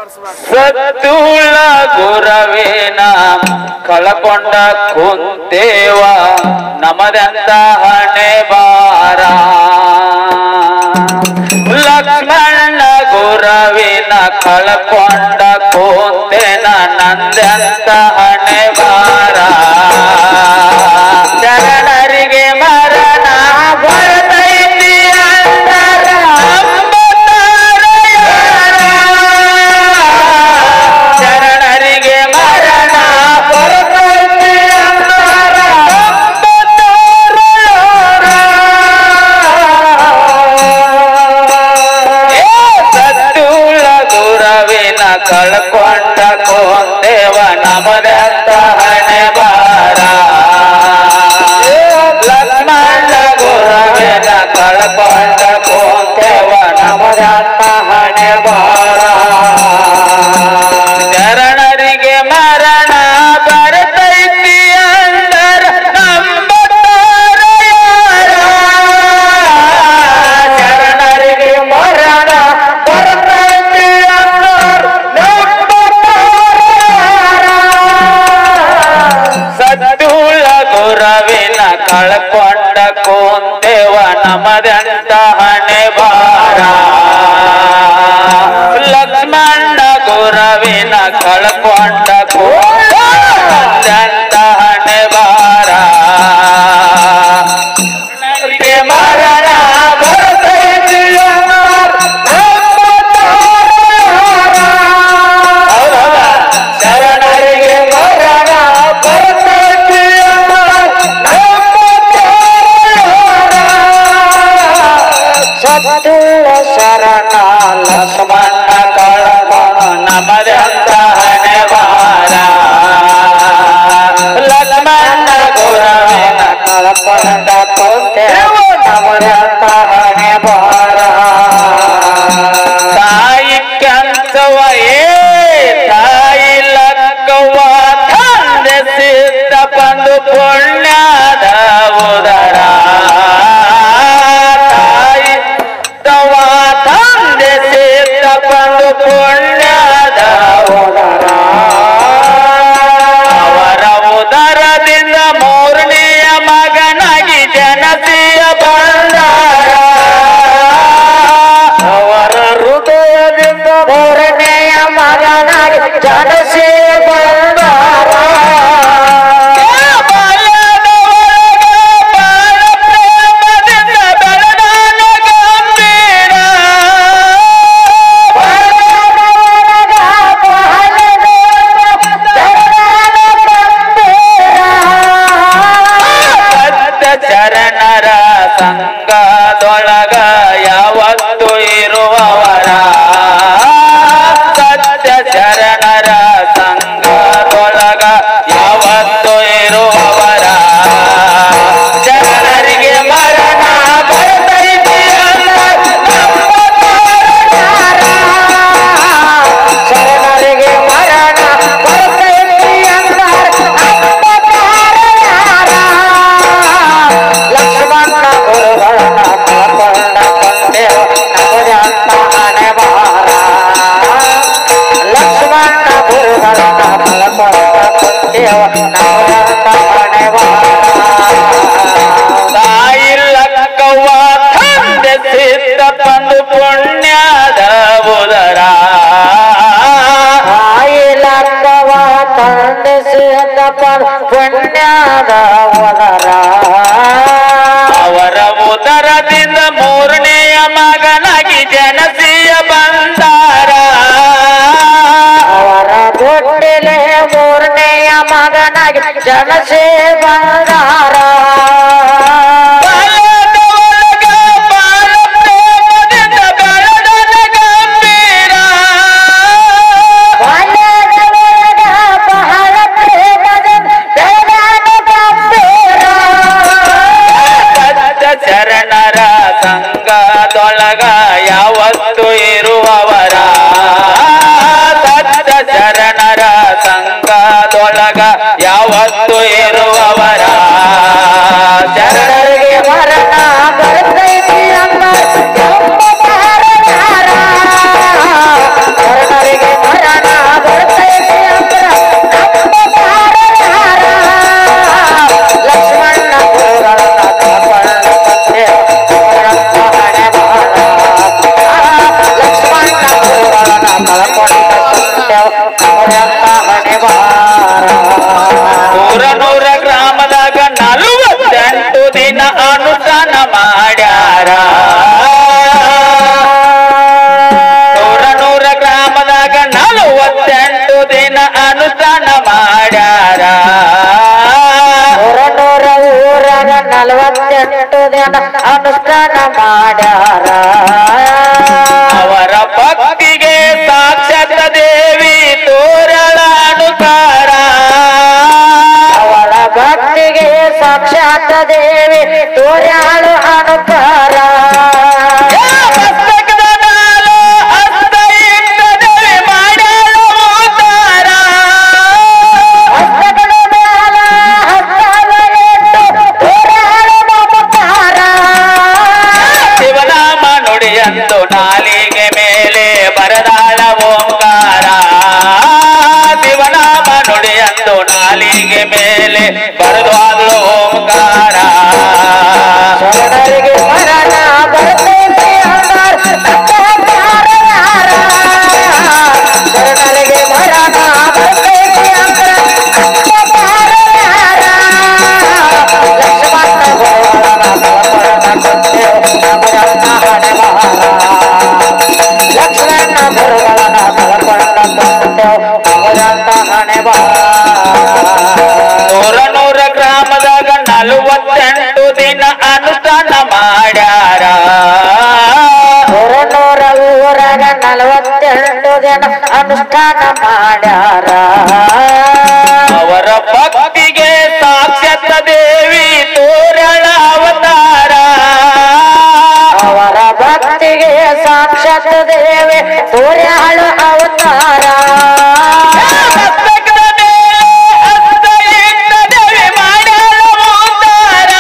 ಸತ್ತುಳ ಗುರವೇನ ಕಳಕೊಂಡ ಕುಂತೇವ ನಮದಂತ ಹಣೆ ಬಾರ ಲಕ್ಷ್ಮಣ ಗುರವಿನ ಕಳಕೊಂಡ ಕುಂತೇನ ನಂದಂತ ಹಣೆ ಬಾರ ಶರಣರಿಗೆ ಮರಣ ಬರ್ತೈತಿ ಅಂದರ ಅಂಬತಾರ ಶರಣರಿಗೆ ಮರಣ ಬರ್ತೈತಿ ಅಂದರ ಏ ಸತ್ತುಳ ಗುರವಿನ ಕಳ್ಕೊಂಡ ಕೊಂದೇವ ನಮದಂತ ಹಣೆ ಬಾರ ಲಕ್ಷ್ಮಣ ಗುರವಿನ ಕಳ್ಕೊಂಡ ಕೊಂದೇವ ನಮದಂತ ಹಣೆ ಬಾರ ಶರಣರಿಗೆ ಮರಣ ಬರ್ತೈತಿ ಅಂದರ ನಂಬತಾರ ಯಾರ? ಶರಣರಿಗೆ ಮರಣ ಬರ್ತೈತಿ ಅಂದರ ನಂಬತಾರ ಯಾರ? ಸದ್ದುಳ ಗುರವಿನ ಕಳ್ಕೊಂಡ ಕೊಂದೇವ ನಮದಂತ ಹಣೆ ಬಾರ ಲಕ್ಷ್ಮಣ ಗುರವಿನ ಕಳ್ಕೊಂಡ ಕೊಂದಂತ ಹಣೆ ಬಾರ ಶರಣರಿಗೆ ಮರಣ ಬರ್ತೈತಿ ಹೌದೌದ? ಶರಣರಿಗೆ ಮರಣ ಬರ್ತೈತಿ ಸತ್ತುಳ ಶರಣ ಲಕ್ಷ್ಮಣ ಕಳಪ ನಮದಂತ ಹಣೆ ಬಾರ ಲಕ್ಷ್ಮಣ ಗುರವಿನ ಕಳಪಂಡ ಕೊಂತೆವ ನಮದಂತ ಹಣೆ ಬಾರ ತಾಯಿ ಕಂಚವ ಏ ತಾಯಿ ಲಕ್ಕವ ತಂದೆ ಸಿದ್ಧ ಬಂದು ಪುಣ್ಯದ ಉದರ ತಾಯಿ ತವ ತಂದೆ ಸಿದ್ಧ ಬಂದು ಪುಣ್ಯದ ಉದರ ಅವರ ಉದರದಿಂದ ಮೂರನೆಯ ಮಗನಾಗಿ ಜನತೆಯ ಬಂದಾರ ಅವರ ಹೃದಯದಿಂದ ಮೂರನೆಯ ಮಗನಾಗಿ ಜನಸೆ ಬಂದಾರ ಬಾಲ್ಯದ ಒಳಗೆ ಬಾಳ ಪ್ರೇಮದಿಂದ ಬೆಳೆದಾನ ಗಂಭೀರ. ಸತ್ಯ ಚರಣರ ಸಂಘದೊಳಗ ಯಾವತ್ತು ಇರುವವರ ಸತ್ಯ ಚರಣರ ಸಂಘದೊಳಗ ಯಾವತ್ತು ಇರುವವರ ಜನರಿಗೆ ಮರಣ ಬರ್ತೈತಿ ಶರಣರಿಗೆ ಮರಣ ಬರ್ತೈತಿ ಲಕ್ಷ್ಮಣ ಗುರುಗಳನ್ನ ಕಳ್ಕೊಂಡ ಕೊಂಡೆವು ನಮದಂತ ಹಣೆ ಬಾರ ಲಕ್ಷ್ಮಣ ಗುರುಗಳನ್ನ ಕಳ್ಕೊಂಡ ಕೊಂಡೆವು ನಮದಂತ ಹಣೆ ತಾಯಿ ಲಕ್ಕವ್ವ ತಂದೆ ಸಿದ್ಧ ಬಂದು ಪುಣ್ಯದ ಉದರ ತಾಯಿ ಲಕ್ಕವ ತಂದೆ ಸಿದ್ದಪ್ಪ ಪುಣ್ಯದ ಒದರ ಅವರ ಉದರದಿಂದ ಮೂರನೆಯ ಮಗನಾಗಿ ಜನಸಿಯ ಬಂದಾರ ಅವರ ಬುಟ್ಟಿಲೆ ಮೂರನೆಯ ಮಗನಾಗಿ ಜನಸೇ ಬಂದಾರ ಬಾಲ್ಯದ ಒಳಗ ಬಾಳ ಪ್ರೇಮದಿಂದ ಬೆಳೆದನ ಗಂಭೀರ. ಬಾಲ್ಯದ ಒಳಗ ಬಹಳ ಪ್ರೇಮದಿಂದ ಬೆಳೆದಾನ ಗಂಭೀರ. ಸತ್ಯ ಶರಣರ ಸಂಘದೊಳಗ ಯಾವತ್ತು ಇರುವವರ ಸತ್ಯ ಶರಣರ ಸಂಘದೊಳಗ ಯಾವತ್ತು ಇರುವವರ ಶರಣರಿಗೆ ಮರಣ ಬರ್ತೈತಿ ಅಂದ ಎಂಬ ಕಾರಣಾರ. ಶರಣರಿಗೆ ಮರಣ ಎಂಟು ದಿನ ಅನುಷ್ಠಾನ ಮಾಡ್ಯಾರ ಅವರ ಭಕ್ತಿಗೆ ಸಾಕ್ಷಾತ್ ದೇವಿ ತೋರಳ ಅನುಕಾರ ಅವಳ ಭಕ್ತಿಗೆ ಸಾಕ್ಷಾತ್ ದೇವಿ ತೋರ್ಯಾಳು ಅನುಕಾರ ಮಸ್ತಕದ ನಾಲು ಹಸ್ತ ಇಟ್ಟ ದೇವಿ ಮಾಡ್ಯಾಳು ಉದ್ಧಾರ. ಹಸ್ತಗಳ ಮ್ಯಾಲ ಹಸ್ತವ ಇಟ್ಟು ತೋರ್ಯಾಳು ಮಮಕಾರ ಶಿವನಾಮ ನುಡಿಯಂದು ನಾಲಿಗೆ ಮೇಲೆ ಬರದಾಳ ಓಂಕಾರ ಶಿವನಾಮ ನುಡಿಯಂದು ನಾಲಿಗೆ ಮೇಲೆ ಬರದಾಳು ಓಂಕಾರ ಶರಣರಿಗೆ ಮರಣ ಬರ್ತೈತಿ ಅಂದಾರ ಸತ್ಯಕಾರ ಯಾರ? ಶರಣರಿಗೆ ಮರಣ ಬರ್ತೈತಿ ಅಂದ್ರ ಸತ್ಯಕಾರ ಯಾರ? ಲಕ್ಷ್ಮಣ ಗೋವರ್ಧನ ಕಳಪಡದ ನಮರನ್ನ ಹಣೆಬಾರ. ಲಕ್ಷ್ಮಣ ಗುರುಗಳನ ಕಳಪಡದ ನಮರನ್ನ ಹಣೆಬಾರ. ನೂರ ನೂರ ಗ್ರಾಮದಾಗ ನಲವತ್ತೆಂಟು ದಿನ ಅನುಷ್ಠಾನ ಮಾಡ್ಯಾರ ನೂರ ನೂರ ಊರಾಗ ನಲವತ್ತೆರಡು ದಿನ ಅನುಷ್ಠಾನ ಮಾಡ್ಯಾರ ಅವರ ಭಕ್ತಿಗೆ ಸಾಕ್ಷಾತ್ ದೇವಿ ತೋರಳ ಅವತಾರ ಅವರ ಭಕ್ತಿಗೆ ಸಾಕ್ಷಾತ್ ದೇವಿ ತೋರ್ಯಾಳು ಅವತಾರ ಮಸ್ತಕದ ಮೇಲೆ ಹಸ್ತ ಇಟ್ಟ ದೇವಿ ಮಾಡ್ಯಾಳ ಉದ್ಧಾರ.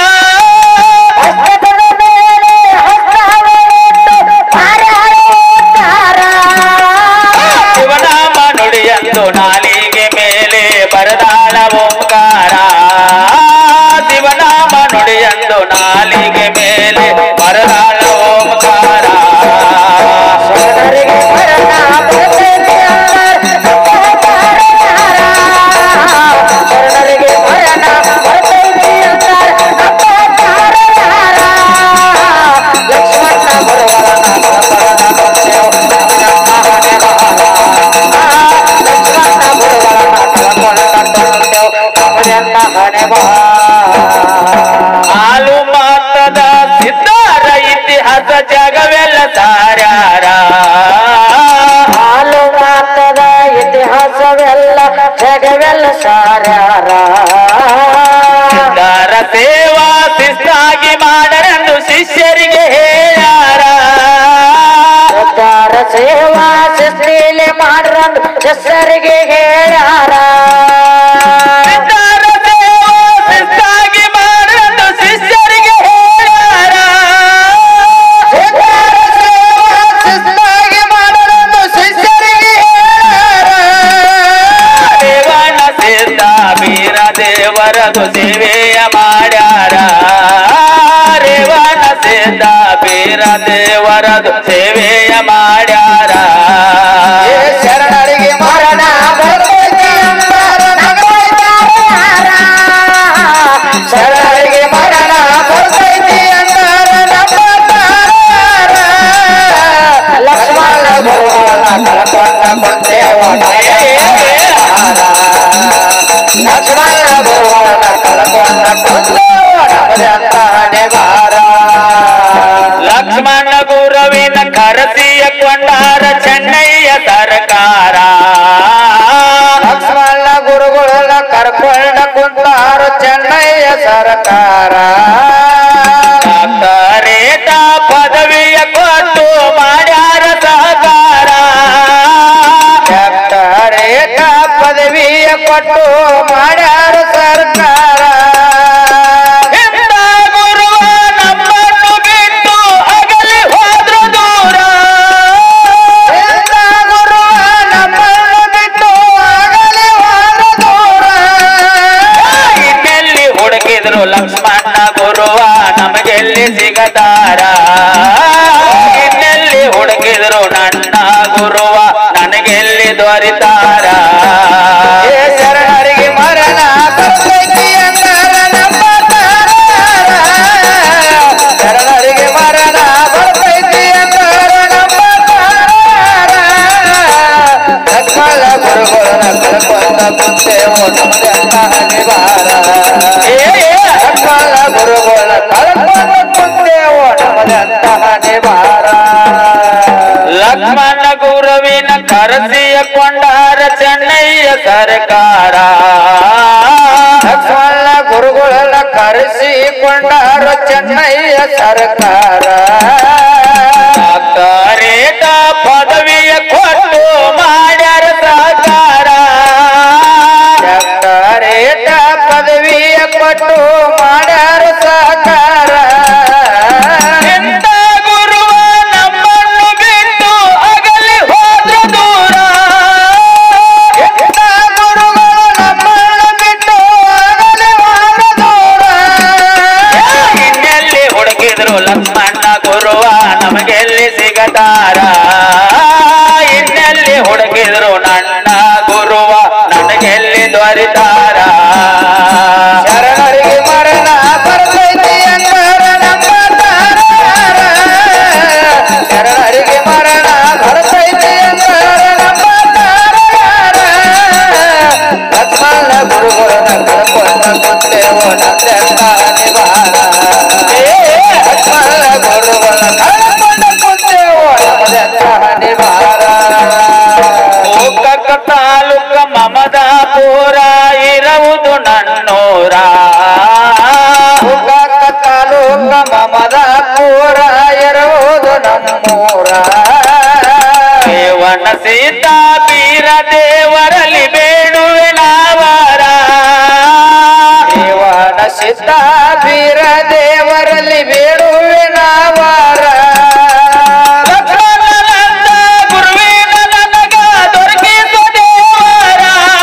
ಹಸ್ತದ ಮೇಲೆ ಹಸ್ತವ ಇಟ್ಟು ಮಾಡ್ಯಾಳು ಅವತಾರ. ಶಿವನಾಮ ನುಡಿಯಂದು ನಾಲಿಗೆ ಮೇಲೆ ಬರದಾಳ ಓಂಕಾರ ಶಿವನಾಮ ನುಡಿಯಂದು ನಾಲಿಗೆ ಮೇಲೆ ಬರದಾಳ ಓಂಕಾರ ಶರಣರಿಗೆ ಮರಣ ಬರ್ತೈತಿ ಅಂದಾರ ಸತ್ಯಕಾರ ಯಾರ? ಶರಣರಿಗೆ ಮರಣ ಬರ್ತೈತಿ ಅಂದಾರ ಸತ್ಯಕಾರ ಯಾರ? ಲಕ್ಷ್ಮಣ ಗುರುಗಳನ ಕಳಪಡದ ಭಕ್ತಿಯು ನಮರನ್ನ ಹಣೆಬಾರ. ಲಕ್ಷ್ಮಣ ಗುರುಗಳನ ಕಳಪಡದ ಭಕ್ತಿಯು ನಮರನ್ನ ಹಣೆಬಾರ. ಹಾಲು ಮಾತದ ಸಿದ್ಧಾರ ಇತಿಹಾಸ ಜಗವೆಲ್ಲ ಸಾರ್ಯಾರ ಹಾಲು ಮಾತದ ಇತಿಹಾಸವೆಲ್ಲ ಜಗವೆಲ್ಲ ಸಾರ್ಯಾರ ಸಿದ್ಧಾರ ಸೇವಾ ಶಿಸ್ತಾಗಿ ಮಾಡರೆಂದು ಶಿಷ್ಯರಿಗೆ ಹೇಳ್ಯಾರ ಉದ್ಧಾರ ಸೇವಾ ಶಿಸ್ತಿಲೆ ಮಾಡ್ರಂದು ಹೆಸರಿಗೆ ಹೇಳ್ಯಾರ ಸಿದ್ಧಾರ ಸೇವಾ ಶಿಸ್ತಾಗಿ ಮಾಡರೆಂದು ಶಿಷ್ಯರಿಗೆ ಹೇಳ್ಯಾರ ಉದ್ಧಾರ ಸೇವಾ ಶಿಸ್ತಾಗಿ ಮಾಡರಂದು ಶಿಷ್ಯರಿಗೆ ಹೇಳ್ಯಾರ ದೇವನ ಸಿದ್ಧ ವೀರ ದೇವರದು ಸೇವೆಯ ಮಾಡ್ಯಾರ ರೇವಣ ಸಿದ್ಧ ವೀರ ದೇವರದು ಸೇವೆಯ ಮಾಡ್ಯಾರ ಏ ಶರಣರಿಗೆ ಮರಣ ಬರ್ತೈತಿ ಅಂದಾರ ನಂಬೋದಾರ. ಶರಣರಿಗೆ ಮರಣ ಬರ್ತೈತಿ ಅಂದಾರ ನಂಬೋದಾರ. ಲಕ್ಷ್ಮಣ ಗುರುಗಳನ್ನ ಕಳ್ಕೊಂಡ ಕೊಂದೇವ ನಮಸ್ಕಾರ. ಲಕ್ಷ್ಮಣ ಗುರುಗಳನ್ನ ಕಳ್ಕೊಂಡ ಕೊಂದೇವ ನಮದಂತ ಹಣೆಬಾರ. ಲಕ್ಷ್ಮಣ ಗುರುವಿನ ಕರಸಿಯ ಕೊಂಡಾರ ಚೆನ್ನಯ್ಯ ಸರ್ಕಾರ ಲಕ್ಷ್ಮಣ ಗುರುಗಳ ಕರ್ಕೊಂಡ ಕುಂತಾರು ಚೆನ್ನಯ್ಯ ಸರ್ಕಾರ ಡಾಕ್ಟರೇಟ ಪದವಿಯ ಕೊಟ್ಟು ಮಾಡ್ಯಾರ ಸಹಕಾರ ಡಾಕ್ಟರೇಟ ಪದವಿಯ ಕೊಟ್ಟು ಮಾಡ್ಯಾರ ಸರ್ಕಾರ ಇಂಥ ಗುರುವ ನಮ್ಮನ್ನು ಬಿಟ್ಟು ಅಗಲಿ ಹೋದ್ರು ದೂರ ಎಂತ ಗುರು ನಮ್ಮನ್ನು ಬಿಟ್ಟು ಆಗಲಿ ಹೋದ ದೂರ ಇನ್ನೆಲ್ಲಿ ಹುಡುಕಿದ್ರು ಲಕ್ಷ್ಮಣ ಗುರುವ ನಮಗೆಲ್ಲಿ ಸಿಗತಾರ ಇನ್ನೆಲ್ಲಿ ಹುಡುಕಿದ್ರು ನನ್ನ ಗುರುವ ನನಗೆಲ್ಲಿ ದೊರಿತಾರ ಏ ಶರಣರಿಗೆ ಮರಣ ಬರ್ತೈತಿ ಅಂದಾರ ನಮ್ಮ ತಾರಾರ. ಶರಣರಿಗೆ ಮರಣ ಬರ್ತೈತಿ ಅಂದಾರ ನಮ್ಮ ತಾರಾರ. ಲಕ್ಷ್ಮಣ ಗುರುಗಳನ್ನ ಕಳ್ಕೊಂಡ ಕುಂತೇವು ನಮ್ಮದೆಲ್ಲ ಹಣಿವಾರ. ಏ, ಏ, ಲಕ್ಷ್ಮಣ ಗುರುಗಳ ಕಳ್ಕೊಂಡ ಕರಸಿಯ ಕೊಂಡಾರ ಚೆನ್ನಯ್ಯ ಸರ್ಕಾರ ಲಕ್ಷ್ಮಣ ಗುರುಗಳ ಕರೆಸಿಕೊಂಡಾರು ಚೆನ್ನಯ್ಯ ಸರ್ಕಾರ ಡಾಕ್ಟರೇಟ ಪದವಿಯ ಕೊಟ್ಟು ಮಾಡ್ಯಾರ ಸಹಕಾರ ಡಾಕ್ಟರೇಟ ಪದವಿಯ ಕೊಟ್ಟು ಮಾಡ್ಯಾರ ಸಹಕಾರ ಎಂತ ಗುರುವ ನಮ್ಮನ್ನು ಬಿಟ್ಟು ಅಗಲಿ ಹೋದ್ರ ದೂರ ಎಂತ ಗುರುಗಳು ನಮ್ಮನ್ನು ಬಿಟ್ಟು ಅಗಲಿ ಹೋದ ದೂರ. ಇನ್ನೆಲ್ಲಿ ಹುಡುಕಿದ್ರು ಲಕ್ಷ್ಮಣ್ಣ ಗುರುವ ನಮಗೆಲ್ಲಿ ಸಿಗತಾರ ಇನ್ನೆಲ್ಲಿ ಹುಡುಕಿದ್ರು ನನ್ನ ಗುರುವ ನನಗೆಲ್ಲಿ ದೊರೆತಾರ ಶರಣರಿಗೆ ಮರಣ ಬರ್ತೈತಿ ಎಂದರ ನಮ್ಮ ತಾರಾರ. ಶರಣರಿಗೆ ಮರಣ ಬರ್ತೈತಿ ಎಂದರ ನಮ್ಮ ತಾರಾರ. ಲಕ್ಷ್ಮಣ ಗುರುಗಳನ್ನ ಕಳ್ಕೊಂಡ ಕುಂತೇವೋ ನಂದೆಂತ ನಿವಾರ. ಏ, ಲಕ್ಷ್ಮಣ ಗುರುಗಳನ್ನ ಕಳ್ಕೊಂಡ ಕುಂತೇವೋ ನಮ್ಮದೆಂತ ನಿವಾರ. ಗೋಕಕ ತಾಲೂಕ ಮಮದಾಪುರ ಇರುವುದು ನನ್ನೂರ ಉಗಾಕ ತಾಲೂಕ ಮಮದಾಪುರ ಇರುವುದು ನಮ್ಮೂರ ದೇವನ ಸೀತಾ ಬೀರ ದೇವರಲ್ಲಿ ಬೇಡುವೆ ನಾವರ ದೇವನ ಸಿದ್ಧ ಬೀರ ದೇವರಲ್ಲಿ ಬೇಡುವೆ ನಾವಾರ ಲಕ್ಷ್ಮಣನಂದ ಗುರುವಿನ ನನಗ ದೊರಕಿಸು ದೇವರ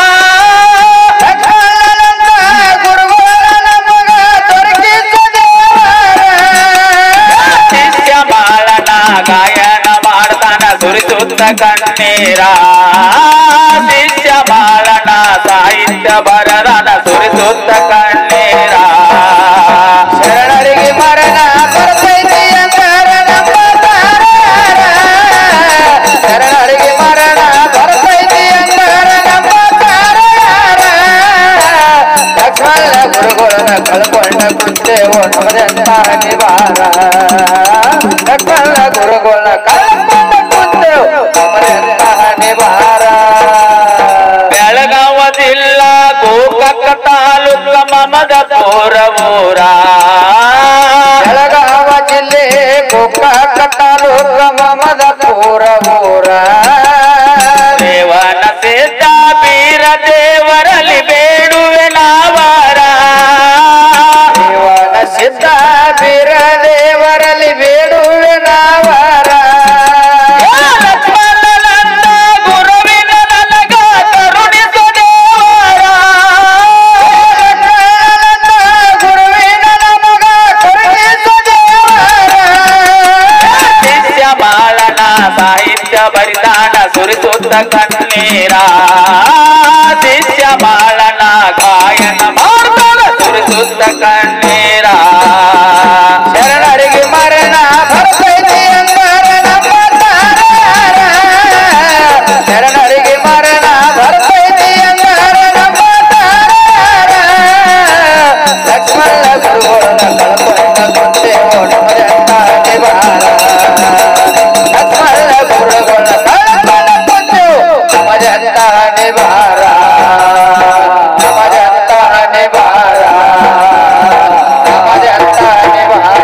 ಲಕ್ಷ್ಮಣನಂದ ಗುರುಗಳ ನಮಗ ದೊರಕಿಸ ದೇವರ ಶಿಷ್ಯ ಮಾಳನ ಗಾಯನ ಮಾಡ್ತಾನ ಸುರಿಸುತ್ತ ಕಣ್ಣೀರ ಶಿಷ್ಯ ಮಾಳನ ಸಾಹಿತ್ಯ ಬರದನ ಸುರಿಸುತ್ತ ಕಣ್ಣೀರ ಶರಣರಿಗೆ ಮರಣ ಬರ್ತೈತಿ ಎಂದರ ನಮ್ಮ ತಾರಾರ. ಶರಣರಿಗೆ ಮರಣ ಬರ್ತೈತಿ ಎಂದರ ನಮ್ಮ ತಾರಾರ. ಲಕ್ಷ್ಮಣ ಗುರುಗಳನ್ನ ಕಳ್ಕೊಂಡ ಕುಂತೇವೋ ನಮದೆಂತ ನಿವಾರ ಲಕ್ಷ್ಮಣ ಗುರುಗಳನ್ನ ಕಳ್ಕೊಂಡ ಕುಂತೇವು ನಮದೆಂತ ನಿವಾರ ಬೆಳಗಾವ ಜಿಲ್ಲಾ ಗೋಕಾಕ ತಾಲೂಕ ಮಮದಪುರ ಊರ ಬೆಳಗಾವ ಜಿಲ್ಲೆ ಗೋಕಾಕ ತಾಲೂಕ ಮಮದಪುರ ಊರ ದೇವನ ಸಿದ್ಧ ಬೀರ ದೇವರಲ್ಲಿ ಬೇಡುವೆ ನಾವರ ದೇವನ ಸಿದ್ಧ ಬೀರ ದೇವರಲ್ಲಿ ಬೇಡುವೆ ನಾವರ ಲಕ್ಷ್ಮಣನಂದ ಗುರುವಿನ ನನಗ ಕರುಣಿಸು ದೇವರ ಲಕ್ಷ್ಮಣನಂದ ಗುರುವಿನ ನಮಗ ಕರುಣಿಸು ದೇವರ. ಶಿಷ್ಯ ಮಾಳನ ಸಾಹಿತ್ಯ ಬರಿದಾನ ಸುರಿಸುತ್ತ ಕಣ್ಣೀರ ಶಿಷ್ಯ ಮಾಳನ ಗಾಯನ ಮಾಡ್ತಾನ ಸುರಿಸುತ್ತ ಕಣ್ಣೀರ ಶರಣರಿಗೆ ಮರಣ ಬರ್ತೈತಿ ಎಂದರ ನಮ್ಮ ತಾರಾರ. ಶರಣರಿಗೆ ಮರಣ ಬರ್ತೈತಿ ಎಂದರ ನಮ್ಮ ತಾರಾರ. ಲಕ್ಷ್ಮಣ ಗುರುಗಳನ್ನ ಕಳ್ಕೊಂಡ ಕುಂತೇವೋ ನಮದೆಂತ ನಿವಾರ. ಲಕ್ಷ್ಮಣ ಗುರುಗಳನ್ನ ಕಳ್ಕೊಂಡ ಕುಂತೇವು ನಮದೆಂತ ನಿವಾರ ನಮದೆಂತ ನಿವಾರ ನಮದೆಂತ ನಿವಾರ